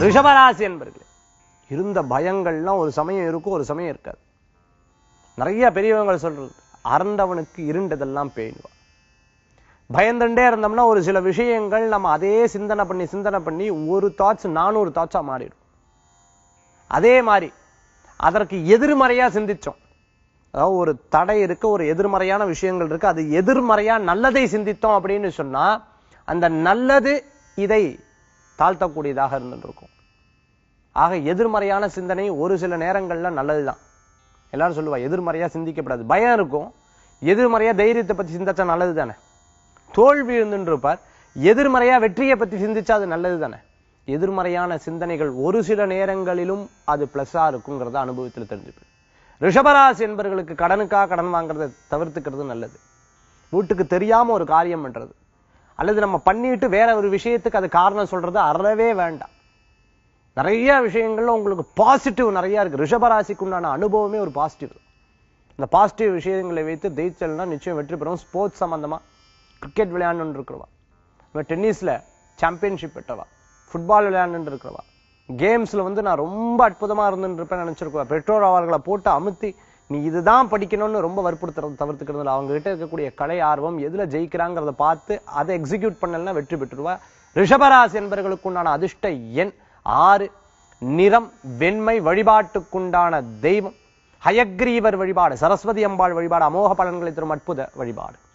ரிஷபராசி என்பர்களே இருந்த பயங்கள்லாம் ஒரு சமயம் இருக்கும் ஒரு சமயம் இருக்காது நிறைய பெரியவங்க சொல்றது அரண்டவனுக்கு இருண்டதெல்லாம் பேணுவா பயந்துட்டே இருந்தோம்னா ஒரு சில விஷயங்கள் நம்ம அதே சிந்தனை பண்ணி சிந்தனை பண்ணி ஒரு தாட்ஸ் நானூறு தாட்ஸா மாறிடும் அதே மாதிரி அதற்கு எதிர்மறையா சிந்திச்சோம் அதாவது ஒரு தடை இருக்கு ஒரு எதிர்மறையான விஷயங்கள் இருக்கு அது எதிர்மறையா நல்லதை சிந்தித்தோம் அப்படின்னு சொன்னா அந்த நல்லது இதை தாழ்த்தக்கூடியதாக இருந்துருக்கும் ஆக எதிர்மறையான சிந்தனை ஒரு சில நேரங்கள்ல நல்லதுதான் எல்லாரும் சொல்லுவா எதிர்மறையா சிந்திக்கப்படாது பயம் இருக்கும் எதிர்மறையா தைரியத்தை பத்தி சிந்திச்சா நல்லது தானே தோல்வி இருந்துருப்பார் எதிர்மறையா வெற்றியை பத்தி சிந்திச்சா அது நல்லது தானே எதிர்மறையான சிந்தனைகள் ஒரு சில நேரங்களிலும் அது பிளஸ்ஸா இருக்குங்கிறத அனுபவத்தில் தெரிஞ்சுப்பேன் ரிஷபராசி என்பவர்களுக்கு கடனுக்காக கடன் வாங்குறதை தவிர்த்துக்கிறது நல்லது வீட்டுக்கு தெரியாம ஒரு காரியம் பண்றது அல்லது நம்ம பண்ணிட்டு வேற ஒரு விஷயத்துக்கு அது காரணம் சொல்றது அறவே வேண்டாம் நிறைய விஷயங்கள்ல உங்களுக்கு பாசிட்டிவ் நிறைய இருக்கு ரிஷபராசிக்கு உண்டான அனுபவமே ஒரு பாசிட்டிவ் இந்த பாசிட்டிவ் விஷயங்களை வைத்து ஜெயிச்சல்னா நிச்சயம் வெற்றி பெறும் ஸ்போர்ட்ஸ் சம்பந்தமா கிரிக்கெட் விளையாண்டு இருக்கிறவா இவன் டென்னிஸ்ல சாம்பியன்ஷிப் பெற்றவா ஃபுட்பால் விளையாண்டு இருக்கிறவா கேம்ஸ்ல வந்து நான் ரொம்ப அற்புதமா இருந்துட்டு இருப்பேன் நினைச்சிருக்கா பெற்றோர் அவர்களை போட்டு அமுத்தி நீ இதுதான் படிக்கணும்னு ரொம்ப வற்புறுத்துறது தவிர்த்துக்கிறது இல்ல. அவங்க கிட்ட இருக்கக்கூடிய கலை ஆர்வம் எதுல ஜெயிக்கிறாங்கிறத பார்த்து அதை எக்ஸிக்யூட் பண்ணலன்னா வெற்றி பெற்றுருவா ரிஷபராசி என்பவர்களுக்கு உண்டான அதிர்ஷ்ட எண் ஆறு நிறம் வெண்மை வழிபாட்டுக்குண்டான தெய்வம் ஹயக்ரீவர் வழிபாடு சரஸ்வதி அம்பாள் வழிபாடு அமோக பலன்களை தரும் அற்புத வழிபாடு